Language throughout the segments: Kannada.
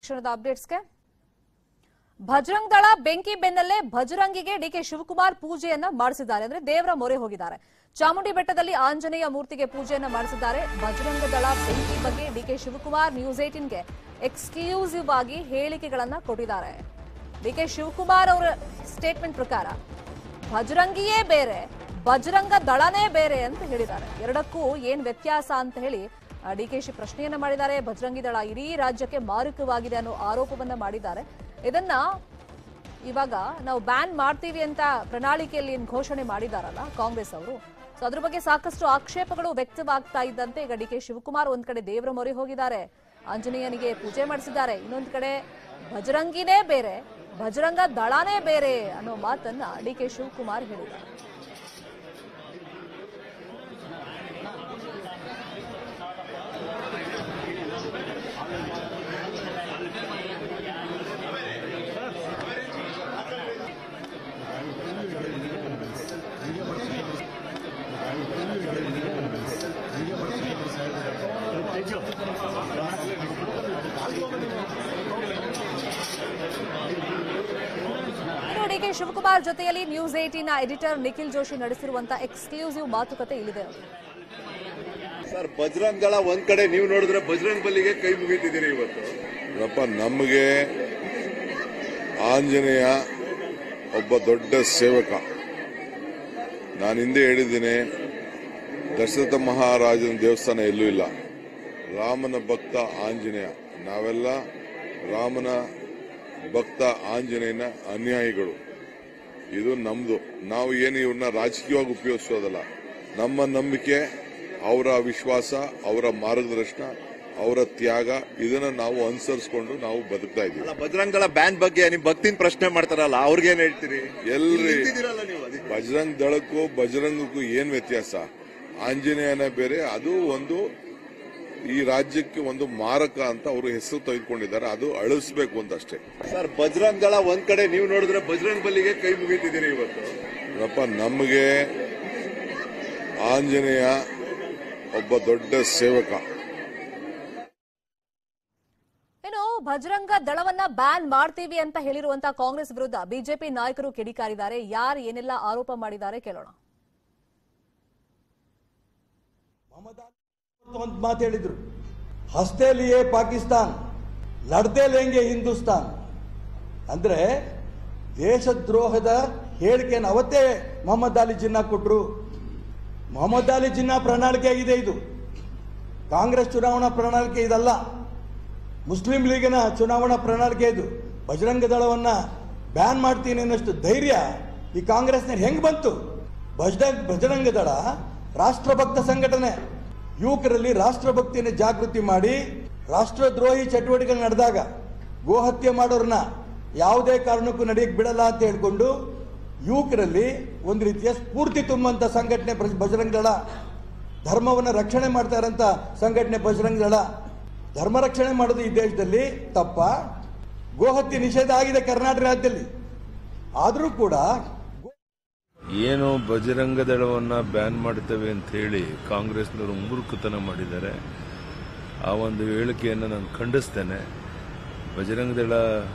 ಕ್ಷಣದ ಅಪ್ಡೇಟ್ಸ್ಗೆ ಭಜರಂಗ್ ದಳ ಬೆಂಕಿ ಬೆನ್ನಲ್ಲೇ ಭಜರಂಗಿಗೆ ಡಿಕೆ ಶಿವಕುಮಾರ್ ಪೂಜೆಯನ್ನ ಮಾಡಿಸಿದ್ದಾರೆ ಅಂದ್ರೆ ದೇವರ ಮೊರೆ ಹೋಗಿದ್ದಾರೆ ಚಾಮುಂಡಿ ಬೆಟ್ಟದಲ್ಲಿ ಆಂಜನೇಯ ಮೂರ್ತಿಗೆ ಪೂಜೆಯನ್ನ ಮಾಡಿಸಿದ್ದಾರೆ ಭಜರಂಗ ದಳ ಬೆಂಕಿ ಬಗ್ಗೆ ಡಿಕೆ ಶಿವಕುಮಾರ್ ನ್ಯೂಸ್ ಏಟಿನ್ಗೆ ಎಕ್ಸ್ಕ್ಲೂಸಿವ್ ಆಗಿ ಹೇಳಿಕೆಗಳನ್ನ ಕೊಟ್ಟಿದ್ದಾರೆ ಡಿಕೆ ಶಿವಕುಮಾರ್ ಅವರ ಸ್ಟೇಟ್ಮೆಂಟ್ ಪ್ರಕಾರ ಭಜರಂಗಿಯೇ ಬೇರೆ ಬಜರಂಗ ದಳನೇ ಬೇರೆ ಅಂತ ಹೇಳಿದ್ದಾರೆ ಎರಡಕ್ಕೂ ಏನ್ ವ್ಯತ್ಯಾಸ ಅಂತ ಹೇಳಿ ಡಿಕೆಶಿ ಪ್ರಶ್ನೆಯನ್ನ ಮಾಡಿದ್ದಾರೆ ಭಜರಂಗಿ ದಳ ಇಡೀ ರಾಜ್ಯಕ್ಕೆ ಮಾರಕವಾಗಿದೆ ಅನ್ನೋ ಆರೋಪವನ್ನ ಮಾಡಿದ್ದಾರೆ ಇದನ್ನ ಇವಾಗ ನಾವು ಬ್ಯಾನ್ ಮಾಡ್ತೀವಿ ಅಂತ ಪ್ರಣಾಳಿಕೆಯಲ್ಲಿ ಏನ್ ಘೋಷಣೆ ಮಾಡಿದಾರಲ್ಲ ಕಾಂಗ್ರೆಸ್ ಅವರು ಸೊ ಅದ್ರ ಬಗ್ಗೆ ಸಾಕಷ್ಟು ಆಕ್ಷೇಪಗಳು ವ್ಯಕ್ತವಾಗ್ತಾ ಇದ್ದಂತೆ ಈಗ ಡಿ ಕೆ ಶಿವಕುಮಾರ್ ಒಂದ್ ಕಡೆ ದೇವರ ಮೊರೆ ಹೋಗಿದ್ದಾರೆ ಆಂಜನೇಯನಿಗೆ ಪೂಜೆ ಮಾಡಿಸಿದ್ದಾರೆ ಇನ್ನೊಂದ್ ಕಡೆ ಭಜರಂಗಿನೇ ಬೇರೆ ಭಜರಂಗ ದಳನೇ ಬೇರೆ ಅನ್ನೋ ಮಾತನ್ನ ಡಿ ಕೆ ಶಿವಕುಮಾರ್ ಹೇಳಿದ್ದಾರೆ ಡಿ ಕೆ ಶಿವಕುಮಾರ್ ಜೊತೆಯಲ್ಲಿ ನ್ಯೂಸ್ ಏಟಿನ ಎಡಿಟರ್ ನಿಖಿಲ್ ಜೋಶಿ ನಡೆಸಿರುವಂತಹ ಎಕ್ಸ್ಕ್ಲೂಸಿವ್ ಮಾತುಕತೆ ಇಲ್ಲಿದೆ ಸರ್ ಬಜರಂಗ್ ದಳ ಒಂದ್ ಕಡೆ ನೀವು ನೋಡಿದ್ರೆ ಬಜರಂಗ್ ಬಲ್ಲಿಗೆ ಕೈ ಮುಗಿತಿದ್ದೀರಿ ಇವತ್ತು ನೋಡಪ್ಪ ನಮಗೆ ಆಂಜನೇಯ ಒಬ್ಬ ದೊಡ್ಡ ಸೇವಕ ನಾನು ಹಿಂದೆ ಹೇಳಿದ್ದೀನಿ ದಶರಥ ಮಹಾರಾಜನ ದೇವಸ್ಥಾನ ಎಲ್ಲೂ ಇಲ್ಲ ರಾಮನ ಭಕ್ತ ಆಂಜನೇಯ ನಾವೆಲ್ಲ ರಾಮನ ಭಕ್ತ ಆಂಜನೇಯನ ಅನ್ಯಾಯಿಗಳು ಇದು ನಮ್ದು ನಾವು ಏನು ಇವ್ರನ್ನ ರಾಜಕೀಯವಾಗಿ ಉಪಯೋಗಿಸೋದಲ್ಲ ನಮ್ಮ ನಂಬಿಕೆ ಅವರ ವಿಶ್ವಾಸ ಅವರ ಮಾರ್ಗದರ್ಶನ ಅವರ ತ್ಯಾಗ ಇದನ್ನ ನಾವು ಅನುಸರಿಸಿಕೊಂಡು ನಾವು ಬದುಕ್ತಾ ಇದ್ದೀವಿ ಅಲ್ಲ ಬಜರಂಗ್ ದಳ ಬ್ಯಾನ್ ಬಗ್ಗೆ ನಿಮ್ ಭಕ್ತಿನ ಪ್ರಶ್ನೆ ಮಾಡ್ತಾರಲ್ಲ ಅವ್ರಿಗೇನ್ ಹೇಳ್ತೀರಿ ಎಲ್ರಿ ನಿಂತಿದ್ದೀರಲ್ಲ ನೀವು ಅದಕ್ಕೆ. ಬಜರಂಗ್ ದಳಕ್ಕೂ ಬಜರಂಗಕ್ಕೂ ಏನ್ ವ್ಯತ್ಯಾಸ ಆಂಜನೇಯನ ಬೇರೆ ಅದು ಒಂದು ಈ ರಾಜ್ಯಕ್ಕೆ ಒಂದು ಮಾರಕ ಅಂತ ಅವರು ಹೆಸರು ತೆಗೆದುಕೊಂಡಿದ್ದಾರೆ ಅದು ಅಳಿಸ್ಬೇಕು ಅಂತ ಅಷ್ಟೇ ಸರ್ ಬಜರಂಗ್ ದಳ ಒಂದ್ ಕಡೆ ನೀವು ನೋಡಿದ್ರೆ ಬಜರಂಗ್ ಬಲ್ಲಿಗೆ ಕೈ ಮುಗಿತಿದ್ದೀರಿ ಇವತ್ತು ನೋಡಪ್ಪ ನಮಗೆ ಆಂಜನೇಯ ಒಬ್ಬ ದೊಡ್ಡ ಸೇವಕ ಇನ್ನು ಭಜರಂಗ ದಳವನ್ನ ಬ್ಯಾನ್ ಮಾಡ್ತೀವಿ ಅಂತ ಹೇಳಿರುವಂತಹ ಕಾಂಗ್ರೆಸ್ ವಿರುದ್ಧ ಬಿಜೆಪಿ ನಾಯಕರು ಕಿಡಿಕಾರಿದ್ದಾರೆ ಯಾರು ಏನೆಲ್ಲ ಆರೋಪ ಮಾಡಿದ್ದಾರೆ ಕೇಳೋಣ ಒಂದು ಮಾತು ಹೇಳಿದ್ರು ಹಸ್ತೆ ಲಿಯೇ ಪಾಕಿಸ್ತಾನ್ ಲಡ್ದೇ ಲೇಂಗೆ ಹಿಂದೂಸ್ತಾನ್ ಅಂದ್ರೆ ದೇಶದ್ರೋಹದ ಹೇಳಿಕೆಯನ್ನು ಅವತ್ತೇ ಮೊಹಮ್ಮದ್ ಅಲಿ ಜಿನ್ನಾ ಕೊಟ್ರು ಮೊಹಮ್ಮದ್ ಅಲಿ ಜಿನ್ನಾ ಪ್ರಣಾಳಿಕೆ ಆಗಿದೆ ಇದು ಕಾಂಗ್ರೆಸ್ ಚುನಾವಣಾ ಪ್ರಣಾಳಿಕೆ ಇದಲ್ಲ ಮುಸ್ಲಿಂ ಲೀಗಿನ ಚುನಾವಣಾ ಪ್ರಣಾಳಿಕೆ ಇದು ಬಜರಂಗ ದಳವನ್ನ ಬ್ಯಾನ್ ಮಾಡ್ತೀನಿ ಅನ್ನೋಷ್ಟು ಧೈರ್ಯ ಈ ಕಾಂಗ್ರೆಸ್ನ ಹೆಂಗ್ ಬಂತು ಬಜರಂಗ್ ಬಜರಂಗ ದಳ ರಾಷ್ಟ್ರಭಕ್ತ ಸಂಘಟನೆ ಯುವಕರಲ್ಲಿ ರಾಷ್ಟ್ರಭಕ್ತಿಯನ್ನು ಜಾಗೃತಿ ಮಾಡಿ ರಾಷ್ಟ್ರದ್ರೋಹಿ ಚಟುವಟಿಕೆಗಳು ನಡೆದಾಗ ಗೋಹತ್ಯೆ ಮಾಡೋರನ್ನ ಯಾವುದೇ ಕಾರಣಕ್ಕೂ ನಡೆಯಕ್ಕೆ ಬಿಡಲ್ಲ ಅಂತ ಹೇಳ್ಕೊಂಡು ಯುವಕರಲ್ಲಿ ಒಂದು ರೀತಿಯ ಸ್ಫೂರ್ತಿ ತುಂಬುವಂತ ಸಂಘಟನೆ ಬಜ- ಬಜರಂಗ ದಳ ಧರ್ಮವನ್ನು ರಕ್ಷಣೆ ಮಾಡ್ತಾ ಇರೋಂಥ ಸಂಘಟನೆ ಬಜರಂಗ ದಳ ಧರ್ಮ ರಕ್ಷಣೆ ಮಾಡೋದು ಈ ದೇಶದಲ್ಲಿ ತಪ್ಪ ಗೋಹತ್ಯೆ ನಿಷೇಧ ಆಗಿದೆ ಕರ್ನಾಟಕ ರಾಜ್ಯದಲ್ಲಿ ಆದರೂ ಕೂಡ ಏನು ಬಜರಂಗ ದಳವನ್ನ ಬ್ಯಾನ್ ಮಾಡ್ತೇವೆ ಅಂತ ಹೇಳಿ ಕಾಂಗ್ರೆಸ್ನವರು ಮೂರ್ಖತನ ಮಾಡಿದ್ದಾರೆ ಆ ಒಂದು ಹೇಳಿಕೆಯನ್ನು ನಾನು ಖಂಡಿಸ್ತೇನೆ ಬಜರಂಗ ದಳ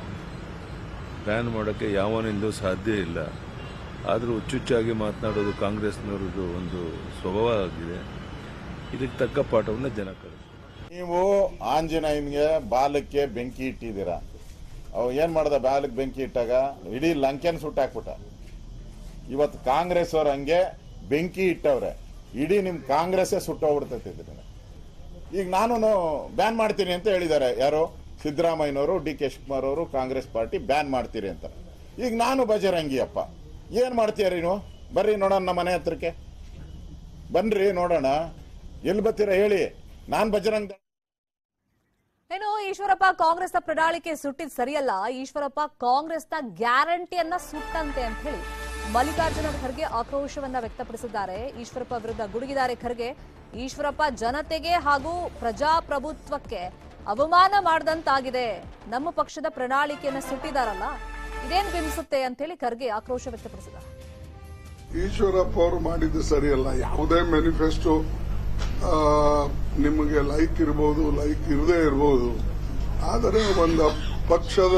ಬ್ಯಾನ್ ಮಾಡೋಕ್ಕೆ ಯಾವನಿಂದಲೂ ಸಾಧ್ಯ ಇಲ್ಲ ಆದರೂ ಹುಚ್ಚುಚ್ಚಾಗಿ ಮಾತನಾಡೋದು ಕಾಂಗ್ರೆಸ್ನವ್ರದ್ದು ಒಂದು ಸ್ವಭಾವ ಆಗಿದೆ ಇದಕ್ಕೆ ತಕ್ಕ ಪಾಠವನ್ನು ಜನ ಕಲಿಸ್ತಾರೆ ನೀವು ಆಂಜನೇಯನ್ಗೆ ಬಾಲಕ್ಕೆ ಬೆಂಕಿ ಇಟ್ಟಿದ್ದೀರಾ ಅವ್ ಏನ್ ಮಾಡ್ದ ಬಾಲಕ್ಕೆ ಬೆಂಕಿ ಇಟ್ಟಾಗ ಇಡೀ ಲಂಕೆನ್ ಸುಟ್ಟಾಕ್ಬಿಟ್ಟ ಇವತ್ತು ಕಾಂಗ್ರೆಸ್ ಅವ್ರ ಹಂಗೆ ಬೆಂಕಿ ಇಟ್ಟವ್ರೆ ಇಡೀ ನಿಮ್ ಕಾಂಗ್ರೆಸ್ಸೇ ಸುಟ್ಟೋಗ್ಬಿಡ್ತೈತೆ ಇದನ್ನ. ಈಗ ನಾನು ಬ್ಯಾನ್ ಮಾಡ್ತೀನಿ ಅಂತ ಹೇಳಿದ್ದಾರೆ ಯಾರು ಸಿದ್ದರಾಮಯ್ಯನವರು ಡಿ ಕೆ ಶಿವಕುಮಾರ್ ಅವರು ಕಾಂಗ್ರೆಸ್ ಪಾರ್ಟಿ ಬ್ಯಾನ್ ಮಾಡ್ತೀರಿ ಅಂತ ಈಗ ನಾನು ಬಜರಂಗಿ ಅಪ್ಪ ಏನ್ ಮಾಡ್ತೀರಿ ನೀವು ಬರ್ರಿ ನೋಡೋಣ ನಮ್ಮ ಮನೆ ಹತ್ರಕ್ಕೆ ಬನ್ರಿ ನೋಡೋಣ ಎಲ್ಲಿ ಬರ್ತೀರಾ ಹೇಳಿ ನಾನ್ ಬಜರಂಗ್ ದಳ ಇನ್ನು ಈಶ್ವರಪ್ಪ ಕಾಂಗ್ರೆಸ್ನ ಪ್ರಣಾಳಿಕೆ ಸುಟ್ಟಿದ್ ಸರಿಯಲ್ಲ ಈಶ್ವರಪ್ಪ ಕಾಂಗ್ರೆಸ್ನ ಗ್ಯಾರಂಟಿಯನ್ನ ಸುಟ್ಟಂತೆ ಅಂತ ಹೇಳಿ ಮಲ್ಲಿಕಾರ್ಜುನ ಖರ್ಗೆ ಆಕ್ರೋಶವನ್ನ ವ್ಯಕ್ತಪಡಿಸಿದ್ದಾರೆ ಈಶ್ವರಪ್ಪ ವಿರುದ್ಧ ಗುಡುಗಿದ್ದಾರೆ ಖರ್ಗೆ ಈಶ್ವರಪ್ಪ ಜನತೆಗೆ ಹಾಗೂ ಪ್ರಜಾಪ್ರಭುತ್ವಕ್ಕೆ ಅವಮಾನ ಮಾಡದಂತಾಗಿದೆ ನಮ್ಮ ಪಕ್ಷದ ಪ್ರಣಾಳಿಕೆಯನ್ನ ಸುಟ್ಟಿದಾರಲ್ಲ ಇದೇನ್ ಬಿಂಬಿಸುತ್ತೆ ಅಂತ ಹೇಳಿ ಖರ್ಗೆ ಆಕ್ರೋಶ ವ್ಯಕ್ತಪಡಿಸಿದ್ದಾರೆ ಈಶ್ವರಪ್ಪ ಅವರು ಮಾಡಿದ್ದು ಸರಿಯಲ್ಲ ಯಾವುದೇ ಮ್ಯಾನಿಫೆಸ್ಟೋ ನಿಮಗೆ ಲೈಕ್ ಇರಬಹುದು ಲೈಕ್ ಇರದೇ ಇರಬಹುದು ಆದರೆ ಒಂದು ಪಕ್ಷದ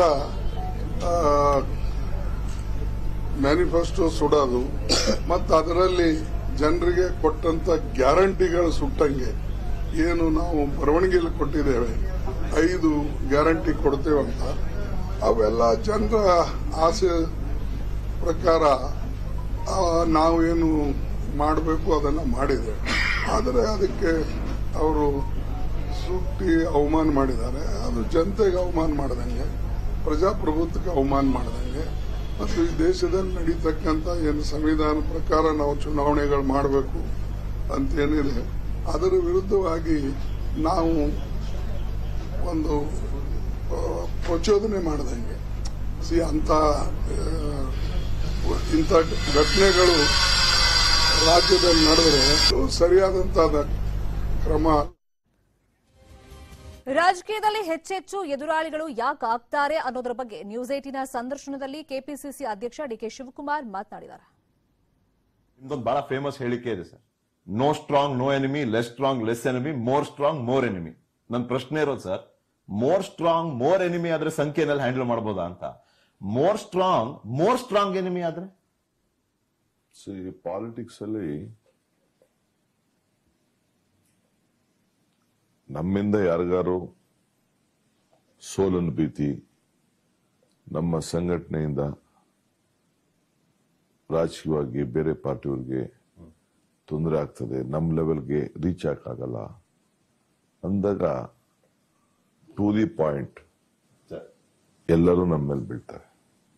ಮ್ಯಾನಿಫೆಸ್ಟೋ ಸುಡೋದು ಮತ್ತು ಅದರಲ್ಲಿ ಜನರಿಗೆ ಕೊಟ್ಟಂತ ಗ್ಯಾರಂಟಿಗಳು ಸುಟ್ಟಂಗೆ ಏನು ನಾವು ಬರವಣಿಗೆಯಲ್ಲಿ ಕೊಟ್ಟಿದ್ದೇವೆ ಐದು ಗ್ಯಾರಂಟಿ ಕೊಡ್ತೇವಂತ ಅವೆಲ್ಲ ಜನರ ಆಸೆ ಪ್ರಕಾರ ಆ, ನಾವೇನು ಮಾಡಬೇಕು ಅದನ್ನು ಮಾಡಿದ್ದೇವೆ ಆದರೆ ಅದಕ್ಕೆ ಅವರು ಸುಟ್ಟಿ ಅವಮಾನ ಮಾಡಿದ್ದಾರೆ ಅದು ಜನತೆಗೆ ಅವಮಾನ ಮಾಡದಂಗೆ ಪ್ರಜಾಪ್ರಭುತ್ವಕ್ಕೆ ಅವಮಾನ ಮಾಡದಂಗೆ ಮತ್ತು ಈ ದೇಶದಲ್ಲಿ ನಡೀತಕ್ಕಂಥ ಏನು ಸಂವಿಧಾನ ಪ್ರಕಾರ ನಾವು ಚುನಾವಣೆಗಳು ಮಾಡಬೇಕು ಅಂತೇನಿದೆ ಅದರ ವಿರುದ್ಧವಾಗಿ ನಾವು ಒಂದು ಆ, ಪ್ರಚೋದನೆ ಮಾಡದಂಗೆ ಸಿ ಅಂತ ಆ, ಇಂಥ ಘಟನೆಗಳು ರಾಜ್ಯದಲ್ಲಿ ನಡೆದರೆ ಅದು ಸರಿಯಾದಂತಹ ಕ್ರಮ ರಾಜಕೀಯದಲ್ಲಿ ಹೆಚ್ಚೆಚ್ಚು ಎದುರಾಳಿಗಳು ಯಾಕೆ ಆಗ್ತಾರೆ ಅನ್ನೋದರ ಬಗ್ಗೆ ನ್ಯೂಸ್ ಏಟಿನ ಸಂದರ್ಶನದಲ್ಲಿ ಕೆಪಿಸಿಸಿ ಅಧ್ಯಕ್ಷ ಡಿಕೆ ಶಿವಕುಮಾರ್ ಮಾತನಾಡಿದ್ದಾರೆ ನಿಮ್ದೊಂದು ಬಹಳ ಫೇಮಸ್ ಹೇಳಿಕೆ ಇದೆ sir no strong no enemy less strong less enemy more strong more enemy ನನ್ನ ಪ್ರಶ್ನೆ ಇರೋದು sir more strong more enemy ಆದ್ರೆ ಸಂಖ್ಯೆನಲ್ಲಿ ಹ್ಯಾಂಡಲ್ ಮಾಡ್ಬೋದಾ ಅಂತ more strong more strong enemy ಆದ್ರೆ ಸೊ ಈ ಪಾಲಿಟಿಕ್ಸ್ ಅಲ್ಲಿ ನಮ್ಮಿಂದ ಯಾರಿಗಾರು ಸೋಲನ್ನು ಭೀತಿ ನಮ್ಮ ಸಂಘಟನೆಯಿಂದ ರಾಜಕೀಯವಾಗಿ ಬೇರೆ ಪಾರ್ಟಿಯವರಿಗೆ ತೊಂದರೆ ಆಗ್ತದೆ ನಮ್ಮ ಲೆವೆಲ್ಗೆ ರೀಚ್ ಆಗಲ್ಲ ಅಂದಾಗ ಟು ದಿ ಪಾಯಿಂಟ್ ಎಲ್ಲರೂ ನಮ್ಮ ಮೇಲೆ ಬೀಳ್ತಾರೆ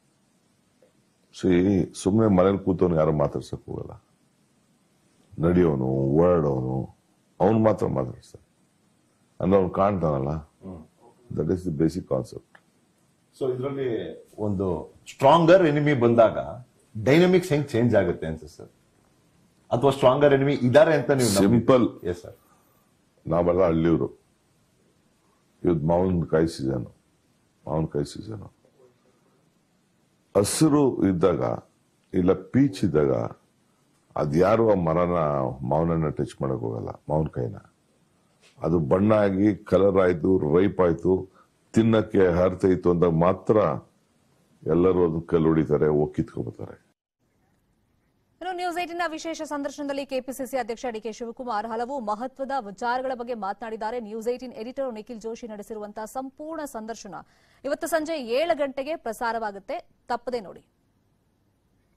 ಸಿ ಸುಮ್ಮನೆ ಮನೇಲಿ ಕೂತವನು ಯಾರು ಮಾತಾಡ್ಸಕ್ ಹೋಗಲ್ಲ ನಡೆಯೋನು ಓಡಾಡೋನು ಅವನು ಮಾತ್ರ ಮಾತಾಡ್ಸ್ತಾರೆ ಅಂದ್ರೆ ಅವ್ನು ಕಾಣ್ತಾನಲ್ಲ that is the basic concept so ಇದರಲ್ಲಿ ಒಂದು ಸ್ಟ್ರಾಂಗರ್ ಎನಿಮಿ ಬಂದಾಗ ಡೈನಮಿಕ್ಸ್ ಹೆಂಗ್ ಚೇಂಜ್ ಆಗುತ್ತೆ ಅಂತ ಸರ್ ಅಥವಾ ಸ್ಟ್ರಾಂಗರ್ ಎನಿಮಿ ಇದಾರೆ ಅಂತ ನೀವು Simple. ಎಸ್ ಸರ್ ನಾವೆಲ್ಲ ಹಳ್ಳಿಯವರು ಇವತ್ತು ಮಾವಿನಕಾಯಿ ಸೀಸನ್ ಮಾವಿನಕಾಯಿ ಸೀಸನ್ ಹಸಿರು ಇದ್ದಾಗ ಇಲ್ಲ ಪೀಚ್ ಇದ್ದಾಗ ಅದ್ಯಾರು ಆ ಮರನ ಮಾವನನ್ನ ಟಚ್ ಮಾಡಕ್ ಹೋಗಲ್ಲ ಮಾವಿನಕಾಯಿನ ಅದು ಬಣ್ಣ ಆಗಿ ಕಲರ್ ಆಯ್ತು ರೈಪ್ ಆಯ್ತು ತಿನ್ನಕ್ಕೆ ಹರ್ತೈತು ಅಂದಾಗ ಮಾತ್ರ ಎಲ್ಲರೂ ಅದನ್ನ ಕಲ್ಲು ಹೊಡಿತಾರೆ ಹೋಗಿ ಕಿತ್ಕೊಂಡ್ಬರ್ತಾರೆ ಇನ್ನು ನ್ಯೂಸ್ ಏಟಿನ ವಿಶೇಷ ಸಂದರ್ಶನದಲ್ಲಿ ಕೆಪಿಸಿಸಿ ಅಧ್ಯಕ್ಷ ಡಿಕೆ ಶಿವಕುಮಾರ್ ಹಲವು ಮಹತ್ವದ ವಿಚಾರಗಳ ಬಗ್ಗೆ ಮಾತನಾಡಿದ್ದಾರೆ news eighteen editor Nikhil Joshi ನಡೆಸಿರುವಂತಹ ಸಂಪೂರ್ಣ ಸಂದರ್ಶನ ಇವತ್ತು ಸಂಜೆ ಏಳು ಗಂಟೆಗೆ ಪ್ರಸಾರವಾಗುತ್ತೆ ತಪ್ಪದೆ ನೋಡಿ